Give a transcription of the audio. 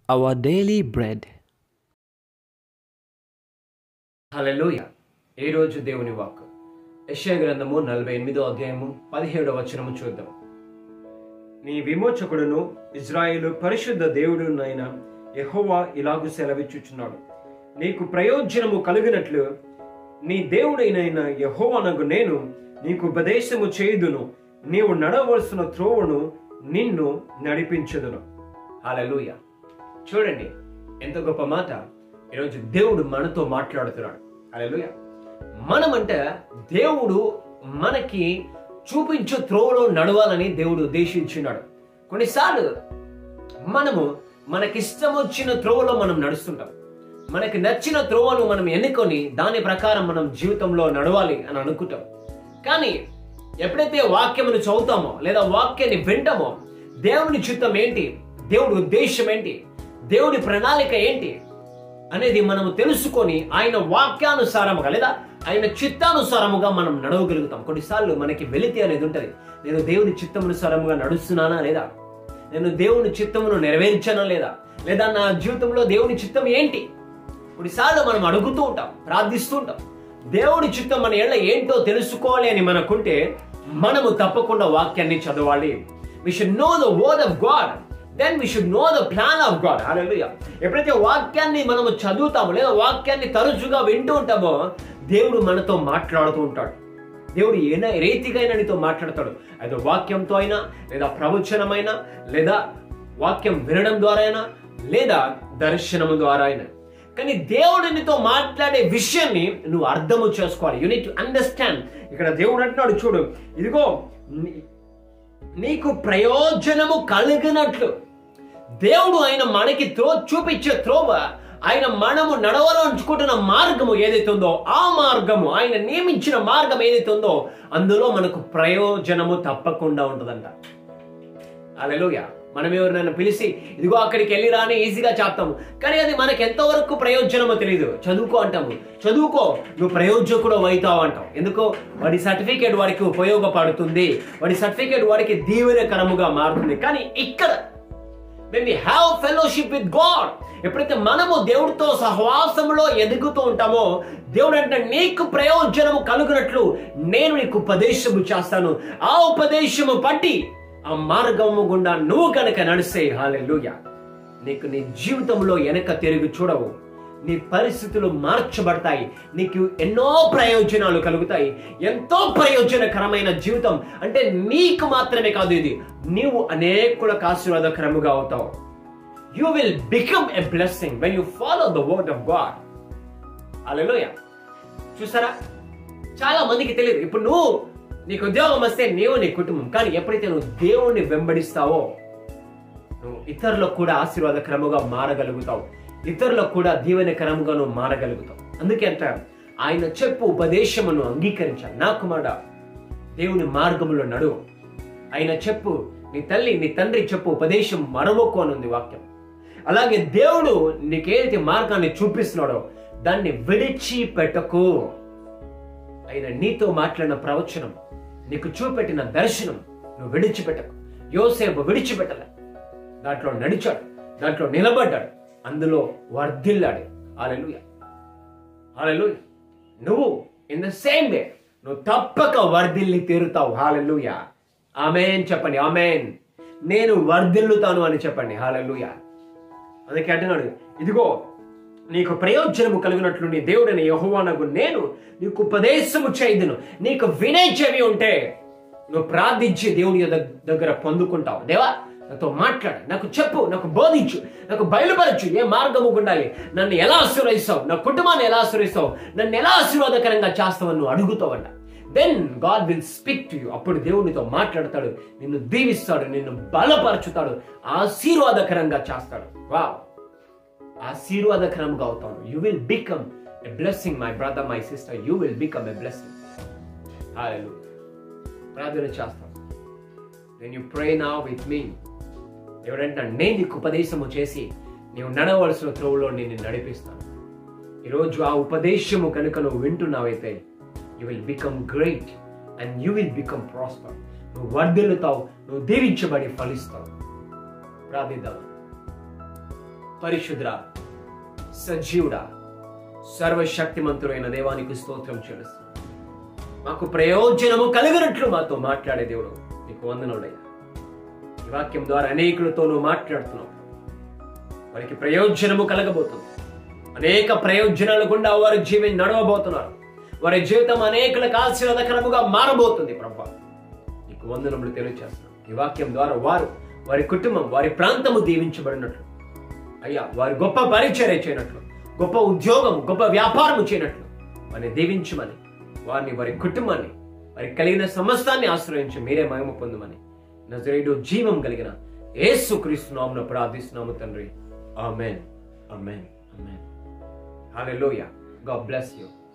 our daily bread. హల్లెలూయ ఈరోజు దేవుని walk యెషయా గ్రంథము నలభై ఎనిమిదో అధ్యాయము పదిహేడవ వచనము చూద్దాం నీ విమోచకుడును ఇజ్రాయేలు పరిశుద్ధ దేవుడునైన యెహోవా ఇలాగు సెలవిచ్చుచున్నాడు నీకు ప్రయోజనము కలిగినట్లు నీ దేవుడైన యెహోవానగు నేను నీకు ఉపదేశము చేయుదును నీవు నడవలసిన త్రోవను నిన్ను నడిపించుదును హల్లెలూయ చూడండి ఎంత గొప్ప మాట ఈరోజు దేవుడు మనతో మాట్లాడుతున్నాడు హల్లెలూయ మనమంటే దేవుడు మనకి చూపించు త్రోవలో నడవాలని దేవుడు ఉద్దేశించున్నాడు కొన్నిసార్లు మనము మనకిష్టం వచ్చిన త్రోవలో మనం నడుస్తుంటాం మనకి నచ్చిన త్రోవను మనం ఎన్నుకొని దాని ప్రకారం మనం జీవితంలో నడవాలి అని అనుకుంటాం కానీ ఎప్పుడైతే వాక్యమును చదువుతామో లేదా వాక్యాన్ని వింటామో దేవుని చిత్తం ఏంటి దేవుడి ఉద్దేశం ఏంటి దేవుడి ప్రణాళిక ఏంటి అనేది మనము తెలుసుకొని ఆయన వాక్యానుసారముగా లేదా ఆయన చిత్తానుసారముగా మనం నడవగలుగుతాం కొన్నిసార్లు మనకి వెలితి అనేది ఉంటది నేను దేవుని చిత్తమునుసారముగా నడుస్తున్నానా లేదా నేను దేవుని చిత్తమును నెరవేర్చానా లేదా లేదా నా జీవితంలో దేవుని చిత్తం ఏంటి కొన్నిసార్లు మనం అడుగుతూ ఉంటాం ప్రార్థిస్తూ ఉంటాం దేవుడి చిత్తం మన ఏళ్ళ ఏంటో తెలుసుకోవాలి అని మనకుంటే మనము తప్పకుండా వాక్యాన్ని చదవాలి we should know the word of God then we should know the plan of God hallelujah ఎప్పుడైతే వాక్యాన్ని మనము చదువుతామో లేదా వాక్యాన్ని తరచుగా వింటూ ఉంటామో దేవుడు మనతో మాట్లాడుతూ ఉంటాడు దేవుడు ఏ రీతిగా అయినా నీతో మాట్లాడతాడు అయితే వాక్యంతో అయినా లేదా ప్రవచనమైనా లేదా వాక్యం వినడం ద్వారా అయినా లేదా దర్శనము ద్వారా అయినా కానీ దేవుడు నీతో మాట్లాడే విషయాన్ని నువ్వు అర్థము చేసుకోవాలి యు నీట్ టు అండర్స్టాండ్ ఇక్కడ దేవుడు అంటున్నాడు చూడు ఇదిగో నీ- నీకు ప్రయోజనము కలిగినట్లు దేవుడు ఆయన మనకి త్రో చూపించే త్రోవ ఆయన మనము నడవాలనుకుంటున్న మార్గము ఏదైతే ఉందో ఆ మార్గము ఆయన నియమించిన మార్గం ఏదైతే ఉందో అందులో మనకు ప్రయోజనము తప్పకుండా ఉంటుందంట అలెలుయ మనం ఎవరినైనా పిలిచి ఇదిగో అక్కడికి వెళ్ళి రాని ఈజీగా చెప్తాము కానీ అది మనకి ఎంతవరకు ప్రయోజనమో తెలియదు చదువుకో అంటాము చదువుకో నువ్వు ప్రయోజకుడు అవుతావు అంటావు ఎందుకో వాడి సర్టిఫికేట్ వాడికి ఉపయోగపడుతుంది వాడి సర్టిఫికేట్ వాడికి దీవెనకరముగా మారుతుంది కానీ ఇక్కడ when we have fellowship with God ఎప్పుడైతే మనము దేవుడితో సహవాసంలో ఎదుగుతూ ఉంటామో దేవుడు అంటే నీకు ప్రయోజనము కలుగునట్లు నేను నీకు ఉపదేశము చేస్తాను ఆ ఉపదేశము పట్టి ఆ మార్గము గుండా నువ్వు కనుక నడిస్తే హాలెలుయ నీకు నీ జీవితంలో వెనక తిరిగి చూడవు నీ పరిస్థితులు మార్చబడతాయి నీకు ఎన్నో ప్రయోజనాలు కలుగుతాయి ఎంతో ప్రయోజనకరమైన జీవితం అంటే నీకు మాత్రమే కాదు ఇది నీవు అనేకులకు ఆశీర్వాదకరముగా అవుతావు you will become a blessing when you follow the word of God hallelujah చూసారా చాలా మందికి తెలియదు ఇప్పుడు నువ్వు నీకు ఉద్యోగం వస్తే నీవు నీ కుటుంబం కానీ ఎప్పుడైతే నువ్వు దేవుణ్ణి వెంబడిస్తావో నువ్వు ఇతరులకు కూడా ఆశీర్వాదకరముగా మారగలుగుతావు ఇతరులకు కూడా దీవెనకరముగా నువ్వు మారగలుగుతావు అందుకే అంటారు ఆయన చెప్పు ఉపదేశమును అంగీకరించాలి నా కుమారుడా దేవుని మార్గములో నడువు ఆయన చెప్పు నీ తల్లి నీ తండ్రి చెప్పు ఉపదేశం మరవకు అని ఉంది వాక్యం అలాగే దేవుడు నీకేదైతే మార్గాన్ని చూపిస్తున్నాడో దాన్ని విడిచి పెట్టకు ఆయన నీతో మాట్లాడిన ప్రవచనం నీకు చూపెట్టిన దర్శనం నువ్వు విడిచిపెట్టకు యోసేపు విడిచిపెట్టలే దాంట్లో నడిచాడు దాంట్లో నిలబడ్డాడు అందులో వర్ధిల్లాడు ఆలెలుయ ఆలెలుయ నువ్వు ఇన్ ద సేమ్ వే నువ్వు తప్పక వర్ధిల్లి తీరుతావు హాలెలుయ ఆమెన్ చెప్పండి ఆమెన్ నేను వర్ధిల్లుతాను అని చెప్పండి హాలెలుయ అందుకే అంటున్నాడు ఇదిగో నీకు ప్రయోజనము కలిగినట్లు నీ దేవుడని యహోవానగు నేను నీకు ఉపదేశము చేయదును నీకు వినే చెవి ఉంటే నువ్వు ప్రార్థించి దేవుని యొద్ద దగ్గర పొందుకుంటావు దేవా నాతో మాట్లాడు నాకు చెప్పు నాకు బోధించు నాకు బయలుపరచు ఏ మార్గము ఉండాలి నన్ను ఎలా ఆశీర్వదిస్తావు నా కుటుంబాన్ని ఎలా ఆశీర్వదిస్తావు నన్ను ఎలా ఆశీర్వాదకరంగా చేస్తావు నువ్వు అడుగుతావంట then God will speak to you అప్పుడు దేవునితో మాట్లాడతాడు నిన్ను దీవిస్తాడు నిన్ను బలపరచుతాడు ఆశీర్వాదకరంగా చేస్తాడు వా ఆశీర్వాదకరంగా అవుతాను you will become a blessing my brother my sister you will become a blessing hallelujah ప్రార్థన చేస్తాం then you pray now with me ఎవరంటే నేను నీకు ఉపదేశము చేసి నీవు నడవలసిన త్రోవలో నేను నడిపిస్తాను ఈరోజు ఆ ఉపదేశము కనుక నువ్వు వింటున్నావైతే you will become great and you will become prosper నువ్వు వర్ధిల్లుతావు నువ్వు దీవించబడి ఫలిస్తావు ప్రార్థిద్దాం పరిశుద్ర సజీవుడా సర్వశక్తిమంతుడైన దేవానికి స్తోత్రం చెల్లిస్తున్నాం మాకు ప్రయోజనము కలిగినట్లు మాతో మాట్లాడే దేవుడు నీకు వందనుడయ్యా ఈ వాక్యం ద్వారా అనేకులతో నువ్వు మాట్లాడుతున్నావు వారికి ప్రయోజనము కలగబోతుంది అనేక ప్రయోజనాల గుండా వారి జీవితం నడవబోతున్నారు వారి జీవితం అనేకులకు ఆశీర్వాదకరముగా మారబోతుంది ప్రభా నీకు వందనములు తెలియజేస్తున్నాం ఈ వాక్యం ద్వారా వారు వారి కుటుంబం వారి ప్రాంతము దీవించబడినట్లు అయ్యా వారి గొప్ప పరిచర్య చేయనట్లు గొప్ప ఉద్యోగం గొప్ప వ్యాపారం చేయనట్లు వారిని దీవించమని వారిని వారి కుటుంబాన్ని వారికి కలిగిన సమస్తాన్ని ఆశ్రయించి మీరే మహిమ పొందమని నజరేడు జీవం కలిగిన యేసు క్రీస్తునామున ప్రార్థిస్తున్నాము తండ్రి amen amen amen hallelujah God bless you